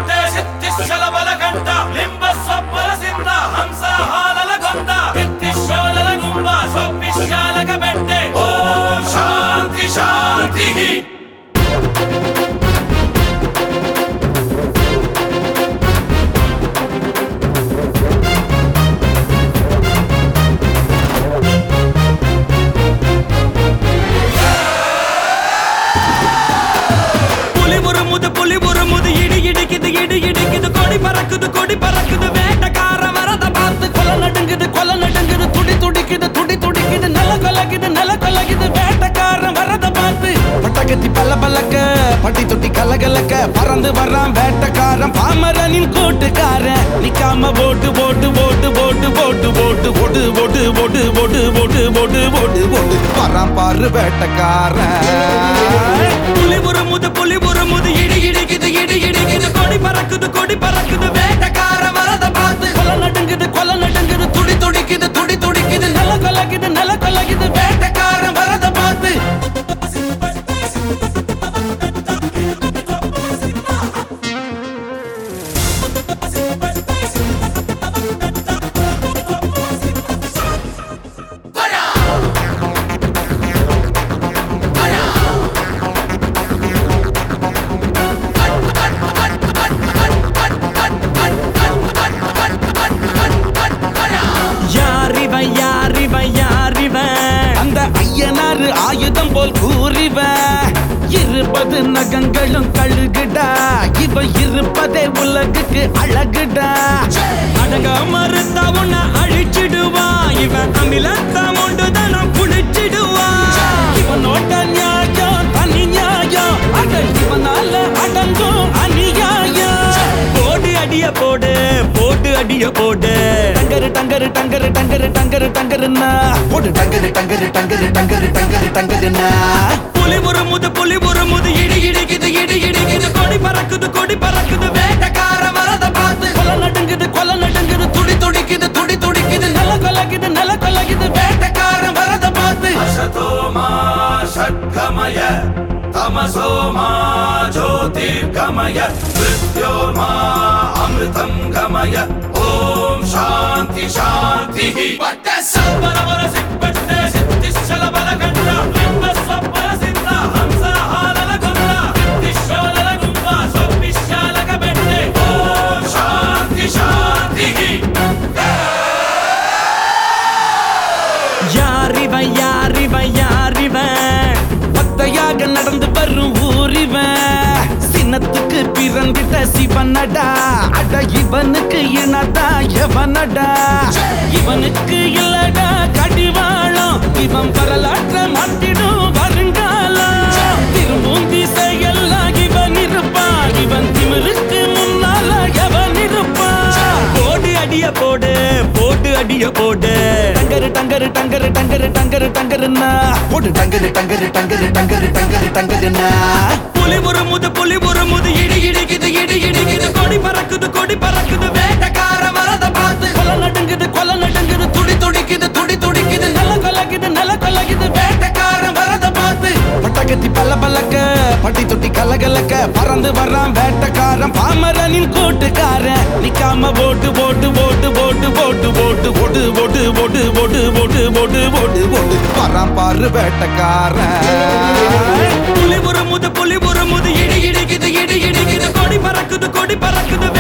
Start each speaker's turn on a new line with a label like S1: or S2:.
S1: పెట్టే సిద్ధిశల బలగంట లింబ స్వప్పల సిద్ధ హంస హాలల గొంత నిత్తిశోలల గుంబ స్వప్నిశాలక పెట్టే ఓం శాంతి శాంతి
S2: புலி உருமுது புலி உருமுது இடி இடிக்குது இடி இடிக்குது கொடி பறக்குது கொடி பறக்குது வேட்டக்கார வரத பார்த்து கொலை நடுங்குது கொலை நடுங்குது துடி துடிக்குது துடி துடிக்குது நில கொலகுது நில கொலகுது வேட்டக்கார வரத பார்த்து
S3: பட்டகத்தி பல்ல பல்லக்க பட்டி தொட்டி கலகலக்க பறந்து வர்றான் வேட்டக்காரன் பாமரனின் கூட்டுக்காரன் நிக்காம போட்டு போட்டு போட்டு போட்டு போட்டு போட்டு போட்டு போட்டு போட்டு போட்டு போட்டு போட்டு போட்டு போட்டு வரான் பாரு வேட்டக்காரன்
S2: புலி உருமுது புலி உருமுது இடி இடிக்குது இடி இடிக்குது கொடி பறக்குது கொடி பறக்குது வேட்டக்கார வரத பார்த்து கொலை நடுங்குது கொலை நடுங்குது துடி துடிக்குது துடி துடிக்குது நில கொலகுது நில கொலகுது வேட்டக்கார வரத பார்த்து யாரிவன் யாரிவன் யாரிவன்
S3: அந்த ஐயனாரு ஆயுதம் போல் கூறிவன் இருபது நகங்களும் கழுகுடா இவ இருப்பதே உலகுக்கு அழகுடா
S2: அடங்க மறுத்த உன்னை அழிச்சிடுவான் இவன் அமிலத்த உண்டு தனம் குடிச்சிடுவான்
S3: இவனோட நியாயம் தனி நியாயம் அட இவனால அடங்கும் அநியாயம்
S2: போடு அடிய போடு போட்டு அடிய போடு
S3: டங்கரு டங்கரு டங்கரு டங்கரு டங்கரு டங்கருன்னா போடு டங்கரு டங்கரு டங்கரு டங்கரு டங்கரு டங்கருன்னா
S2: புலி உருமுது புலி உருமுது இடி இடிக்குது இடி இடிக்குது கொடி பறக்குது கொடி பறக்குது வேட்டக்கார வரத பார்த்து கொலை நடுங்குது கொலை நடுங்குது துடி துடிக்குது துடி துடிக்குது நில கொலகுது நில கொலகுது வேட்டக்கார வரத பார்த்து
S1: असतो मा षड्गमय तमसो मा ज्योतिर्गमय मृत्यो मा अमृतं गमय ॐ शान्ति शान्तिः सर्वरवर सिक्पट्टे सिद्धिश्चल बलगण्ड लिम्ब स्वप्न सिद्ध हंस हालल गुंड नित्तिशोलल गुंब स्वप्निशालक बेट्टे ॐ शान्ति शान्तिः
S2: யாரிவன் யாரிவன் யாரிவன்
S3: பத்தையாக நடந்து வரும் ஊரிவன் சின்னத்துக்கு பிறந்திட்ட சிவனடா அட இவனுக்கு இனதா எவனடா இவனுக்கு இல்லடா கடிவாளம் இவன் வரலாற்ற மாட்டிடும் வருங்காலம் திரும்பும் திசையெல்லாம் இவன் இருப்பான் இவன் திமிருக்கு முன்னால எவன் இருப்பான்
S2: போடு அடிய போடு போட்டு அடிய போடு
S3: டங்கரு டங்கரு டங்கரு டங்கரு டங்கரு டங்கருன்னா போடு டங்கரு டங்கரு டங்கரு டங்கரு டங்கரு டங்கருன்னா
S2: புலி உருமுது புலி உருமுது இடி இடிக்குது இடி இடிக்குது கொடி பறக்குது கொடி பறக்குது வேட்டக்கார வரத பார்த்து கொலை நடுங்குது கொலை நடுங்குது துடி துடிக்குது துடி துடிக்குது நில கொலகுது நில கொலகுது வேட்டக்கார வரத பார்த்து
S3: பட்டகத்தி பல்ல பல்லக்க பட்டி தொட்டி கலகலக்க பறந்து வர்றான் வேட்டக்காரன் பாமரனின் கூட்டுக்காரன் நிக்காம போட்டு போட்டு போட்டு போட்டு போட்டு போட்டு போட்டு போட்டு போட்டு போட்டு போட்டு போட்டு போட்டு போட்டு வரான் பாரு வேட்டக்காரன்
S2: புலி உருமுது புலி உருமுது இடி இடிக்குது இடி இடிக்குது கொடி பறக்குது கொடி பறக்குது